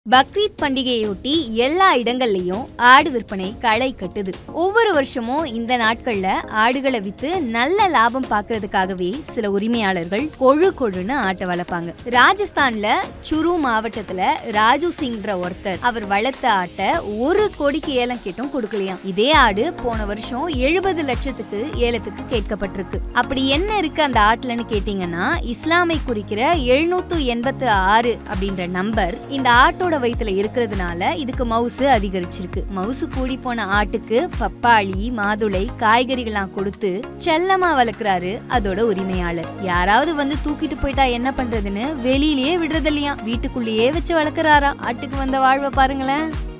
பக்ரீத் பண்டிகையொட்டி எல்லா இடங்கள்லயும் ஆடு விற்பனை களை கட்டுது ஒவ்வொரு வருஷமும் இந்த நாட்கள்ல ஆடுகளை வித்து நல்ல லாபம் பார்க்கறதுக்காகவே சில உரிமையாளர்கள் கொழு கொழுன்னு ஆட்டை வளர்ப்பாங்க ராஜஸ்தான்ல சுரு மாவட்டத்துல ராஜு சிங்ன்ற ஒருத்தர் அவர் வளர்த்த ஆட்டை ஒரு கோடிக்கு ஏலம் கேட்டும் கொடுக்கலையாம் இதே ஆடு போன வருஷம் எழுபது லட்சத்துக்கு ஏலத்துக்கு கேட்கப்பட்டிருக்கு அப்படி என்ன இருக்கு அந்த ஆட்டுலன்னு கேட்டீங்கன்னா இஸ்லாமை குறிக்கிற எழுநூத்து எண்பத்து ஆறு அப்படின்ற நம்பர் இந்த ஆட்டோட வயித்துல இருக்கிறதுனால இதுக்கு மவுசு அதிகரிச்சிருக்கு மவுசு கூடி போன ஆட்டுக்கு பப்பாளி மாதுளை காய்கறிகள்லாம் கொடுத்து செல்லமா வளர்க்குறாரு அதோட உரிமையாளர் யாராவது வந்து தூக்கிட்டு போயிட்டா என்ன பண்றதுன்னு வெளியிலேயே விடுறது இல்லையா வீட்டுக்குள்ளேயே வச்சு வளர்க்குறாரா ஆட்டுக்கு வந்த வாழ்வை பாருங்களேன்